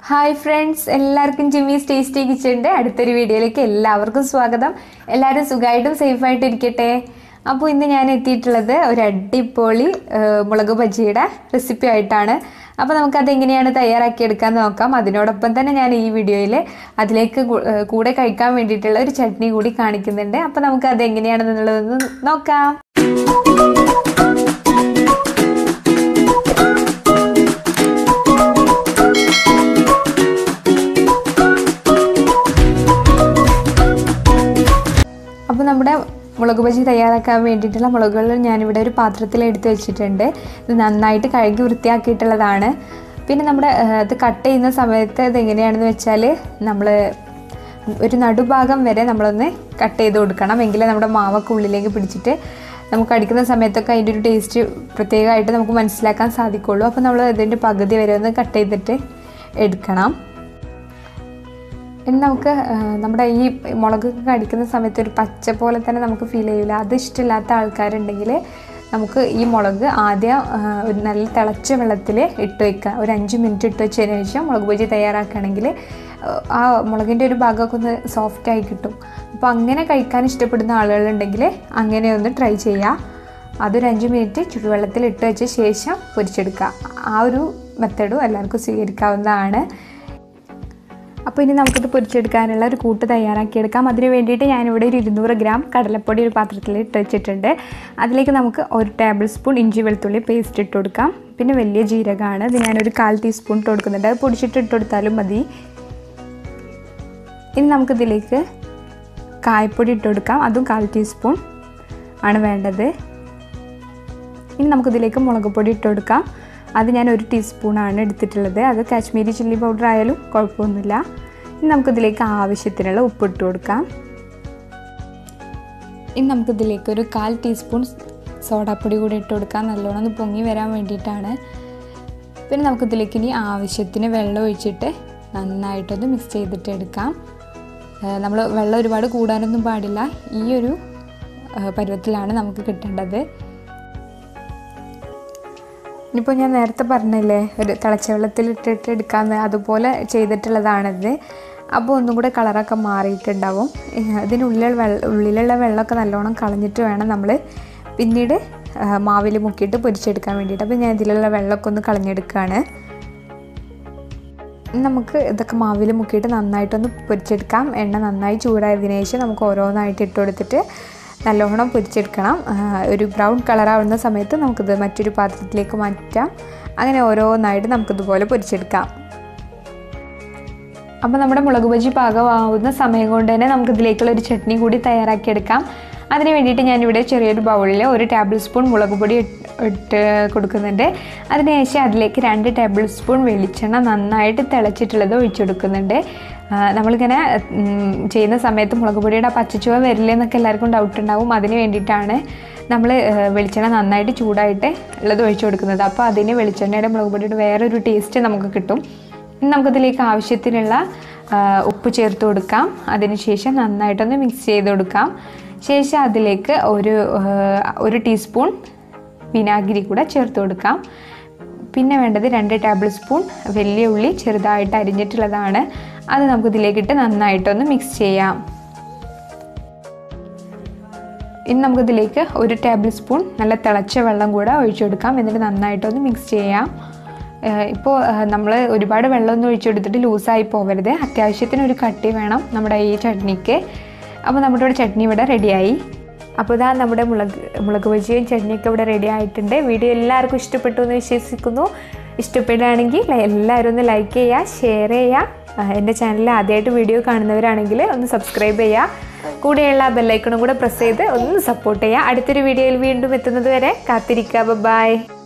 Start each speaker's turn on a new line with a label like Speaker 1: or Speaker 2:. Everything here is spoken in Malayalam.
Speaker 1: ഹായ് ഫ്രണ്ട്സ് എല്ലാവർക്കും ജിമ്മീസ് ടേസ്റ്റി കിച്ചണിൻ്റെ അടുത്തൊരു വീഡിയോയിലേക്ക് എല്ലാവർക്കും സ്വാഗതം എല്ലാവരും സുഖമായിട്ടും സേഫായിട്ട് ഇരിക്കട്ടെ അപ്പോൾ ഇന്ന് ഞാൻ എത്തിയിട്ടുള്ളത് ഒരു അടിപൊളി ആ, മുളക് ബജിയുടെ റെസിപ്പി ആയിട്ടാണ് അപ്പോൾ നമുക്കത് എങ്ങനെയാണ് തയ്യാറാക്കിയെടുക്കാൻ നോക്കാം അതിനോടൊപ്പം തന്നെ ഞാൻ ഈ വീഡിയോയിൽ അതിലേക്ക് കൂ- ആ, കൂടെ കഴിക്കാൻ വേണ്ടിയിട്ടുള്ള ഒരു ചട്നി കൂടി കാണിക്കുന്നുണ്ട് അപ്പോൾ നമുക്ക് അത് എങ്ങനെയാണെന്നുള്ളതൊന്ന് നോക്കാം അപ്പോൾ നമ്മുടെ മുളക് ബജി തയ്യാറാക്കാൻ വേണ്ടിയിട്ടുള്ള മുളകുകൾ ഞാനിവിടെ ഒരു പാത്രത്തിൽ എടുത്ത് വെച്ചിട്ടുണ്ട് ഇത് നന്നായിട്ട് കഴുകി വൃത്തിയാക്കിയിട്ടുള്ളതാണ് പിന്നെ നമ്മുടെ ആ, ഇത് കട്ട് ചെയ്യുന്ന സമയത്ത് ഇത് എങ്ങനെയാണെന്ന് വെച്ചാൽ നമ്മൾ ഒരു നടുഭാഗം വരെ നമ്മളൊന്ന് കട്ട് ചെയ്ത് കൊടുക്കണം എങ്കിലേ നമ്മുടെ മാവൊക്കെ ഉള്ളിലേക്ക് പിടിച്ചിട്ട് നമുക്ക് അടിക്കുന്ന സമയത്തൊക്കെ അതിൻ്റെ ഒരു ടേസ്റ്റ് പ്രത്യേകമായിട്ട് നമുക്ക് മനസ്സിലാക്കാൻ സാധിക്കുള്ളൂ അപ്പോൾ നമ്മൾ ഇതിൻ്റെ പകുതി വരെ ഒന്ന് കട്ട് ചെയ്തിട്ട് എടുക്കണം ഇനി നമുക്ക് ആ, നമ്മുടെ ഈ മുളകൊക്കെ അടിക്കുന്ന സമയത്ത് ഒരു പച്ച പോലെ തന്നെ നമുക്ക് ഫീൽ ചെയ്യില്ല അത് ഇഷ്ടമില്ലാത്ത ആൾക്കാരുണ്ടെങ്കിൽ നമുക്ക് ഈ മുളക് ആദ്യം ആ, ഒരു നല്ല തിളച്ച വെള്ളത്തിൽ ഇട്ട് വെക്കുക ഒരു അഞ്ച് മിനിറ്റ് ഇട്ട് വെച്ചതിന് ശേഷം മുളക് ബജി തയ്യാറാക്കുകയാണെങ്കിൽ ആ മുളകിൻ്റെ ഒരു ഭാഗമൊക്കെ ഒന്ന് സോഫ്റ്റായി കിട്ടും അപ്പോൾ അങ്ങനെ കഴിക്കാൻ ഇഷ്ടപ്പെടുന്ന ആളുകളുണ്ടെങ്കിൽ അങ്ങനെ ഒന്ന് ട്രൈ ചെയ്യുക അതൊരു അഞ്ച് മിനിറ്റ് ചുടുവെള്ളത്തിൽ ഇട്ട് വെച്ച ശേഷം പൊരിച്ചെടുക്കുക ആ ഒരു മെത്തേഡും എല്ലാവർക്കും സ്വീകരിക്കാവുന്നതാണ് അപ്പോൾ ഇനി നമുക്കിത് പൊരിച്ചെടുക്കാനുള്ള ഒരു കൂട്ട് തയ്യാറാക്കിയെടുക്കാം അതിന് വേണ്ടിയിട്ട് ഞാനിവിടെ ഒരു ഇരുന്നൂറ് ഗ്രാം കടലപ്പൊടി ഒരു പാത്രത്തിൽ ഇട്ട് വെച്ചിട്ടുണ്ട് അതിലേക്ക് നമുക്ക് ഒരു ടേബിൾ സ്പൂൺ ഇഞ്ചി വെളുത്തുള്ളി പേസ്റ്റ് ഇട്ട് കൊടുക്കാം പിന്നെ വലിയ ജീരകമാണ് ഇത് ഞാനൊരു കാൽ ടീസ്പൂൺ ഇട്ട് കൊടുക്കുന്നുണ്ട് അത് പൊടിച്ചിട്ട് ഇട്ട് കൊടുത്താലും മതി ഇനി നമുക്കിതിലേക്ക് കായപ്പൊടി ഇട്ട് കൊടുക്കാം അതും കാൽ ടീസ്പൂൺ ആണ് വേണ്ടത് ഇനി നമുക്കിതിലേക്ക് മുളക് പൊടി ഇട്ട് കൊടുക്കാം അത് ഞാൻ ഒരു ടീസ്പൂണാണ് എടുത്തിട്ടുള്ളത് അത് കാശ്മീരി ചില്ലി പൗഡർ ആയാലും കുഴപ്പമൊന്നുമില്ല ഇനി നമുക്കിതിലേക്ക് ആവശ്യത്തിനുള്ള ഉപ്പ് ഇട്ട് കൊടുക്കാം ഇനി നമുക്കിതിലേക്ക് ഒരു കാൽ ടീസ്പൂൺ സോഡാപ്പൊടി കൂടി ഇട്ട് കൊടുക്കാം നല്ലോണം ഒന്ന് പൊങ്ങി വരാൻ വേണ്ടിയിട്ടാണ് പിന്നെ നമുക്കിതിലേക്ക് ഇനി ആവശ്യത്തിന് വെള്ളം ഒഴിച്ചിട്ട് നന്നായിട്ടൊന്ന് മിക്സ് ചെയ്തിട്ട് എടുക്കാം നമ്മൾ വെള്ളം ഒരുപാട് കൂടാനൊന്നും പാടില്ല ഈ ഒരു ആ, പരുവത്തിലാണ് നമുക്ക് കിട്ടേണ്ടത് ഇനിയിപ്പോൾ ഞാൻ നേരത്തെ പറഞ്ഞില്ലേ ഒരു തിളച്ച വെള്ളത്തിൽ ഇട്ടിട്ട് എടുക്കാമെന്ന് അതുപോലെ ചെയ്തിട്ടുള്ളതാണിത് അപ്പോൾ ഒന്നും കൂടെ കളറൊക്കെ മാറിയിട്ടുണ്ടാവും ഏഹ് ഇതിനുള്ളിൽ വെള്ള ഉള്ളിലുള്ള വെള്ളമൊക്കെ നല്ലോണം കളഞ്ഞിട്ട് വേണം നമ്മൾ പിന്നീട് മാവിൽ മുക്കിയിട്ട് പൊരിച്ചെടുക്കാൻ വേണ്ടിയിട്ട് അപ്പോൾ ഞാൻ ഇതിലുള്ള വെള്ളമൊക്കെ ഒന്ന് കളഞ്ഞെടുക്കുകയാണ് ഇനി നമുക്ക് ഇതൊക്കെ മാവിൽ മുക്കിയിട്ട് നന്നായിട്ടൊന്ന് പൊരിച്ചെടുക്കാം എണ്ണ നന്നായി ചൂടായതിനു ശേഷം നമുക്ക് ഓരോന്നായിട്ട് ഇട്ട് കൊടുത്തിട്ട് നല്ലോണം പൊരിച്ചെടുക്കണം ആ, ഒരു ബ്രൗൺ കളറാവുന്ന സമയത്ത് നമുക്കിത് മറ്റൊരു പാത്രത്തിലേക്ക് മാറ്റാം അങ്ങനെ ഓരോന്നായിട്ട് നമുക്കിതുപോലെ പൊരിച്ചെടുക്കാം അപ്പോൾ നമ്മുടെ മുളക് ബജി പാകമാവുന്ന സമയം കൊണ്ട് തന്നെ നമുക്ക് ഇതിലേക്കുള്ള ഒരു ചട്നി കൂടി തയ്യാറാക്കിയെടുക്കാം അതിന് വേണ്ടിയിട്ട് ഞാനിവിടെ ചെറിയൊരു ബൗളിൽ ഒരു ടേബിൾ സ്പൂൺ മുളക് പൊടി ഇട്ട് ഇട്ട് കൊടുക്കുന്നുണ്ട് അതിനുശേഷം അതിലേക്ക് രണ്ട് ടേബിൾ സ്പൂൺ വെളിച്ചെണ്ണ നന്നായിട്ട് തിളച്ചിട്ടുള്ളത് ഒഴിച്ചു കൊടുക്കുന്നുണ്ട് ആ, നമ്മളിങ്ങനെ ഉം, ചെയ്യുന്ന സമയത്ത് മുളക് പൊടിയുടെ ആ പച്ചച്ചുവ വരില്ല എന്നൊക്കെ എല്ലാവർക്കും ഡൗട്ട് ഉണ്ടാവും അതിന് വേണ്ടിയിട്ടാണ് നമ്മൾ വെളിച്ചെണ്ണ നന്നായിട്ട് ചൂടായിട്ട് ഉള്ളത് ഒഴിച്ചു കൊടുക്കുന്നത് അപ്പോൾ അതിന് വെളിച്ചെണ്ണയുടെ മുളക് പൊടിയുടെ വേറൊരു ടേസ്റ്റ് നമുക്ക് കിട്ടും ഇനി നമുക്കതിലേക്ക് ആവശ്യത്തിനുള്ള ആ, ഉപ്പ് ചേർത്ത് കൊടുക്കാം അതിനുശേഷം നന്നായിട്ടൊന്ന് മിക്സ് ചെയ്ത് കൊടുക്കാം ശേഷം അതിലേക്ക് ഒരു ആ, ഒരു ടീസ്പൂൺ വിനാഗിരി കൂടെ ചേർത്ത് കൊടുക്കാം പിന്നെ വേണ്ടത് രണ്ട് ടേബിൾ സ്പൂൺ വലിയ ഉള്ളി ചെറുതായിട്ട് അരിഞ്ഞിട്ടുള്ളതാണ് അത് നമുക്കിതിലേക്കിട്ട് നന്നായിട്ടൊന്ന് മിക്സ് ചെയ്യാം ഇനി നമുക്കിതിലേക്ക് ഒരു ടേബിൾ സ്പൂൺ നല്ല തിളച്ച വെള്ളം കൂടെ ഒഴിച്ചു കൊടുക്കാം എന്നിട്ട് നന്നായിട്ടൊന്ന് മിക്സ് ചെയ്യാം ഇപ്പോൾ നമ്മൾ ഒരുപാട് വെള്ളമൊന്നും ഒഴിച്ചു കൊടുത്തിട്ട് ലൂസായി പോകരുത് അത്യാവശ്യത്തിന് ഒരു കട്ടി വേണം നമ്മുടെ ഈ ചട്നിക്ക് അപ്പോൾ നമ്മുടെ ഇവിടെ ചട്നി ഇവിടെ റെഡിയായി അപ്പോൾ ഇതാ നമ്മുടെ മുളക് മുളക് ബജിയും ചട്നിയൊക്കെ ഇവിടെ റെഡി ആയിട്ടുണ്ട് വീഡിയോ എല്ലാവർക്കും ഇഷ്ടപ്പെട്ടു എന്ന് വിശ്വസിക്കുന്നു ഇഷ്ടപ്പെടുകയാണെങ്കിൽ എല്ലാവരും ഒന്ന് ലൈക്ക് ചെയ്യുക ഷെയർ ചെയ്യുക ആ, എൻ്റെ ചാനലിൽ ആദ്യമായിട്ട് വീഡിയോ കാണുന്നവരാണെങ്കിൽ ഒന്ന് സബ്സ്ക്രൈബ് ചെയ്യുക കൂടെയുള്ള ബെല്ലൈക്കണും കൂടെ പ്രസ് ചെയ്ത് ഒന്ന് സപ്പോർട്ട് ചെയ്യുക അടുത്തൊരു വീഡിയോയിൽ വീണ്ടും എത്തുന്നത് വരെ കാത്തിരിക്കുക ബൈ